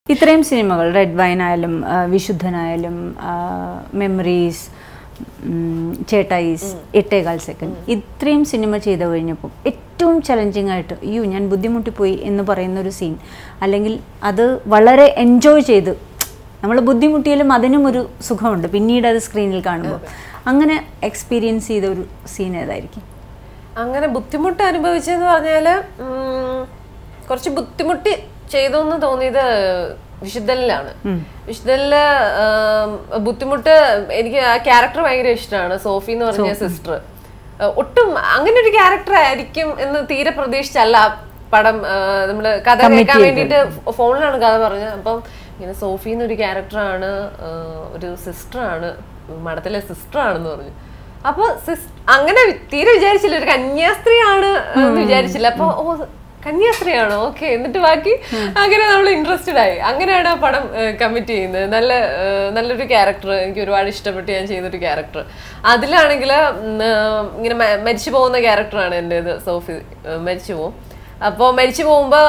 ഇത്രയും സിനിമകൾ red wine ആയാലും ആ, വിശുദ്ധനായാലും മെമ്മറീസ് ചേട്ടായിസ് എട്ടേകാൽ സെക്കൻഡ് ഇത്രയും സിനിമ ചെയ്ത് കഴിഞ്ഞപ്പോൾ ഏറ്റവും ചലഞ്ചിങ് ആയിട്ട് അയ്യോ ഞാൻ ബുദ്ധിമുട്ടിപ്പോയി എന്ന് പറയുന്ന ഒരു സീൻ അല്ലെങ്കിൽ അത് വളരെ എൻജോയ് ചെയ്ത് നമ്മൾ ബുദ്ധിമുട്ടിയാലും അതിനും ഒരു സുഖമുണ്ട് പിന്നീട് അത് സ്ക്രീനിൽ കാണുമ്പോൾ അങ്ങനെ എക്സ്പീരിയൻസ് ചെയ്ത ഒരു സീൻ ഏതായിരിക്കും അങ്ങനെ ബുദ്ധിമുട്ട് അനുഭവിച്ചെന്ന് പറഞ്ഞാല് ഉം, കുറച്ച് ബുദ്ധിമുട്ടി ചെയ്തു എന്ന് തോന്നിയത് വിശുദ്ധലിലാണ് വിശുദ്ധലില് ആം, ബുദ്ധിമുട്ട് എനിക്ക് ആ ക്യാരക്ടർ ഭയങ്കര ഇഷ്ടമാണ് സോഫി എന്ന് പറഞ്ഞ സിസ്റ്റർ ഒട്ടും അങ്ങനെ ഒരു ക്യാരക്ടർ ആയിരിക്കും എന്ന് തീരെ പ്രതീക്ഷിച്ചല്ല ആ പടം ആ, നമ്മള് കഥ കേൾക്കാൻ വേണ്ടിയിട്ട് ഫോണിലാണ് കഥ പറഞ്ഞത് അപ്പം ഇങ്ങനെ സോഫി എന്നൊരു ക്യാരക്ടറാണ് ഒരു സിസ്റ്ററാണ് മഠത്തിലെ സിസ്റ്റർ ആണെന്ന് പറഞ്ഞു അപ്പൊ സിസ്- അങ്ങനെ വി- തീരെ വിചാരിച്ചില്ല ഒരു കന്യാസ്ത്രീയാണ് എന്ന് വിചാരിച്ചില്ല അപ്പൊ ഓ കന്യാസ്ത്രീയാണോ ഓക്കെ എന്നിട്ട് ബാക്കി അങ്ങനെ നമ്മൾ ഇൻട്രസ്റ്റഡ് ആയി അങ്ങനെയാണ് ആ പടം കമ്മിറ്റ് ചെയ്യുന്നത് നല്ല ഏഹ്, നല്ലൊരു ക്യാരക്ടർ എനിക്ക് ഒരുപാട് ഇഷ്ടപ്പെട്ട് ഞാൻ ചെയ്തൊരു ക്യാരക്ടർ അതിലാണെങ്കിൽ ഇങ്ങനെ മ- മരിച്ചു പോകുന്ന ക്യാരക്ടറാണ് എൻ്റെത് സോഫി ഏഹ്, മരിച്ചു പോകും അപ്പോൾ മരിച്ചു പോകുമ്പോൾ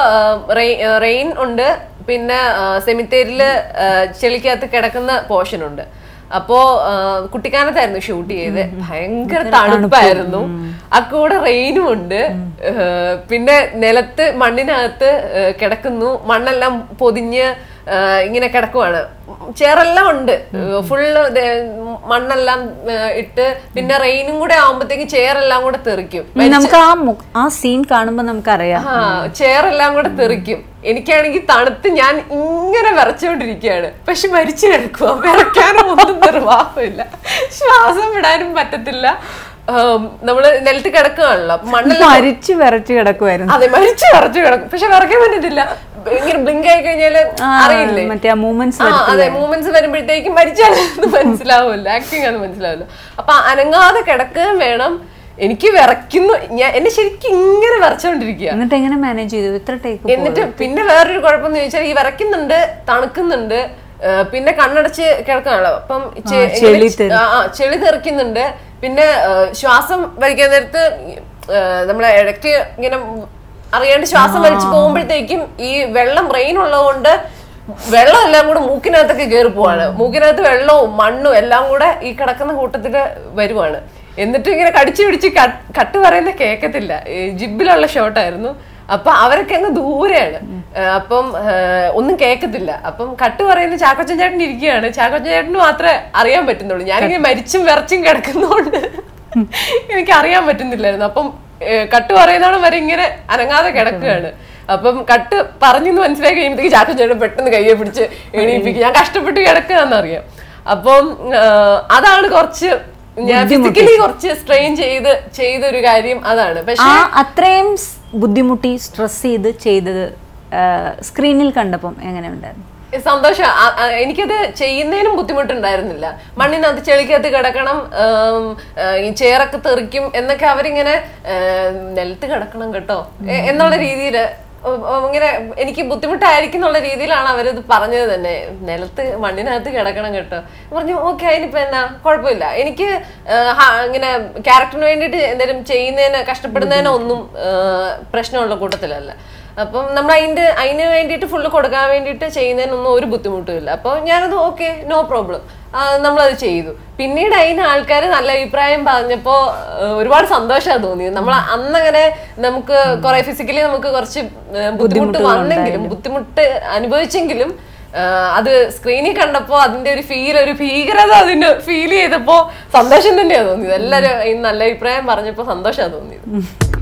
റെയിൻ ഉണ്ട് പിന്നെ സെമിത്തേരില് ചെളിക്കകത്ത് കിടക്കുന്ന പോർഷൻ ഉണ്ട് അപ്പോ ആ, കുട്ടിക്കാനത്തായിരുന്നു ഷൂട്ട് ചെയ്ത് ഭയങ്കര തണുപ്പായിരുന്നു ആ കൂടെ റെയിനും ഉണ്ട് ഏഹ്, പിന്നെ നിലത്ത് മണ്ണിനകത്ത് ഏഹ്, കിടക്കുന്നു മണ്ണെല്ലാം പൊതിഞ്ഞ് ഏഹ്, ഇങ്ങനെ കിടക്കുവാണ് ചേറെല്ലാം ഉണ്ട് ഫുള്ള് മണ്ണെല്ലാം ഏഹ്, ഇട്ട് പിന്നെ റെയിനും കൂടെ ആവുമ്പത്തേക്ക് ചേറെല്ലാം കൂടെ തെറിക്കും നമുക്ക് ആ മു- ആ സീൻ കാണുമ്പോൾ നമുക്കറിയാം ആ ചെയറെല്ലാം കൂടെ തെറിക്കും എനിക്കാണെങ്കിൽ തണുത്ത് ഞാൻ ഇങ്ങനെ വിറച്ചുകൊണ്ടിരിക്കുകയാണ് പക്ഷെ മരിച്ചു കിടക്കുക വിറയ്ക്കാനോ ഒന്നും നിർവാഹമില്ല ശ്വാസം വിടാനും പറ്റത്തില്ല ആം, നമ്മള് നിലത്ത് കിടക്കുകയാണല്ലോ അപ്പൊ മണ്ണെല്ലാം മരിച്ചു വിറച്ച് കിടക്കുമായിരുന്നു അതെ മരിച്ചു വിറച്ചു കിടക്കും പക്ഷെ വിറയ്ക്കാൻ പറ്റത്തില്ല ഇങ്ങനെ ബ്ലിങ്ക് ആയി കഴിഞ്ഞാല് ആ, അറിയില്ലേ മറ്റേ ആ മൂമെന്റ്സ് ആ, അതെ മൂമെന്റ്സ് വരുമ്പോഴത്തേക്കും മരിച്ചാലെന്ന് മനസ്സിലാവില്ല ആക്ടിങ് ആണ് മനസ്സിലാവില്ല അപ്പൊ അനങ്ങാതെ കിടക്കുകയും വേണം എനിക്ക് വിറയ്ക്കുന്നു ഞാൻ എന്നെ ശരിക്കും ഇങ്ങനെ വിറച്ചോണ്ടിരിക്കുക എന്നിട്ട് എങ്ങനെ മാനേജ് ചെയ്തു ഇത്ര ടേക്ക് എന്നിട്ട് പിന്നെ വേറൊരു കുഴപ്പമെന്ന് ചോദിച്ചാൽ ഈ വിറയ്ക്കുന്നുണ്ട് തണുക്കുന്നുണ്ട് ആ, പിന്നെ കണ്ണടച്ച് കിടക്കാണല്ലോ അപ്പം ചെ- ആ, ചെളി ഇങ്ങനെ ചെ- ആ, ആ, ചെളി തെറിക്കുന്നുണ്ട് പിന്നെ ആ, ശ്വാസം വലിക്കാൻ നേരത്ത് ആ, നമ്മളെ ഇടയ്ക്ക് ഇങ്ങനെ അറിയാണ്ട് ശ്വാസം വലിച്ചു പോകുമ്പോഴത്തേക്കും ഈ വെള്ളം റെയിൻ ഉള്ളതുകൊണ്ട് വെള്ളം എല്ലാം കൂടെ മൂക്കിനകത്തൊക്കെ കയറി പോവാണ് മൂക്കിനകത്ത് വെള്ളവും മണ്ണും എല്ലാം കൂടെ ഈ കിടക്കുന്ന കൂട്ടത്തില് വരുവാണ് എന്നിട്ട് ഇങ്ങനെ കടിച്ചു പിടിച്ച് കട്ട് കട്ട് പറയുന്ന കേക്കത്തില്ല ഈ ജിബിലുള്ള ഷോട്ടായിരുന്നു അപ്പൊ അവരൊക്കെ അങ്ങ് ദൂരെയാണ് ആ, അപ്പം ആ, ഒന്നും കേക്കത്തില്ല അപ്പം കട്ട് പറയുന്ന ചാക്കോച്ചൻ ചേട്ടൻ ഇരിക്കുകയാണ് ചാക്കോച്ചൻ ചേട്ടന് മാത്രമേ അറിയാൻ പറ്റുന്നുള്ളൂ ഞാനിങ്ങനെ മരിച്ചും വിറച്ചും കിടക്കുന്നോണ്ട് എനിക്ക് അറിയാൻ പറ്റുന്നില്ലായിരുന്നു അപ്പം ഏ, കട്ട് പറയുന്നോളം വരെ ഇങ്ങനെ അനങ്ങാതെ കിടക്കുകയാണ് അപ്പം കട്ട് പറഞ്ഞെന്ന് മനസ്സിലാക്കി കഴിയുമ്പോഴത്തേക്ക് ചാക്കോച്ചൻ ചേട്ടൻ പെട്ടെന്ന് കയ്യെ പിടിച്ച് എണീപ്പിക്കും ഞാൻ കഷ്ടപ്പെട്ട് കിടക്കുകയെന്നറിയാം അപ്പം ആ, അതാണ് കുറച്ച് ഞാൻ ഫിസിക്കലി കുറച്ച് സ്ട്രെയിൻ ചെയ്ത് ചെയ്തൊരു കാര്യം അതാണ് പക്ഷെ ആ അത്രയും സ് ബുദ്ധിമുട്ടി സ്ട്രെസ് ചെയ്ത് ചെയ്തത് സ്ക്രീനിൽ കണ്ടപ്പം എങ്ങനെ ഉണ്ടായിരുന്നു സന്തോഷം ആ- ആ, എനിക്കത് ചെയ്യുന്നതിനും ബുദ്ധിമുട്ടുണ്ടായിരുന്നില്ല മണ്ണിനകത്ത് ചെളിക്കകത്ത് കിടക്കണം ആം, ആ, ഈ ചേറൊക്കെ തെറിക്കും എന്നൊക്കെ അവരിങ്ങനെ ആ, നിലത്ത് കിടക്കണം കേട്ടോ എ- എന്നുള്ള രീതിയിൽ ഇങ്ങനെ എനിക്ക് ബുദ്ധിമുട്ടായിരിക്കും എന്നുള്ള രീതിയിലാണ് അവരത് പറഞ്ഞത് തന്നെ നിലത്ത് മണ്ണിനകത്ത് കിടക്കണം കേട്ടോ പറഞ്ഞു ഓക്കെ അതിനിപ്പോ എന്നാ കുഴപ്പമില്ല എനിക്ക് ആ, ഹ- ഇങ്ങനെ ക്യാരക്ടറിന് വേണ്ടിയിട്ട് എന്തെങ്കിലും ചെയ്യുന്നതിന് കഷ്ടപ്പെടുന്നതിനോ ഒന്നും ആ, പ്രശ്നമുള്ള കൂട്ടത്തിലല്ല അപ്പം നമ്മൾ അതിന്റെ അതിന് വേണ്ടിയിട്ട് ഫുള്ള് കൊടുക്കാൻ വേണ്ടിയിട്ട് ചെയ്യുന്നതിനൊന്നും ഒരു ബുദ്ധിമുട്ടും ഇല്ല അപ്പോൾ ഞാനത് ഓക്കെ നോ പ്രോബ്ലം നമ്മളത് ചെയ്തു പിന്നീട് അതിന് ആൾക്കാർ നല്ല അഭിപ്രായം പറഞ്ഞപ്പോൾ ഒരുപാട് സന്തോഷമാണ് തോന്നിയത് നമ്മൾ അന്നങ്ങനെ നമുക്ക് കുറെ ഫിസിക്കലി നമുക്ക് കുറച്ച് ആ, ബുദ്ധിമുട്ട് വന്നെങ്കിലും ബുദ്ധിമുട്ട് അനുഭവിച്ചെങ്കിലും ആ, അത് സ്ക്രീനിൽ കണ്ടപ്പോൾ അതിന്റെ ഒരു ഫീൽ ഒരു ഭീകരത അതിന് ഫീൽ ചെയ്തപ്പോൾ സന്തോഷം തന്നെയാണ് തോന്നിയത് എല്ലാവരും അതിന് നല്ല അഭിപ്രായം പറഞ്ഞപ്പോൾ സന്തോഷമാണ് തോന്നിയത്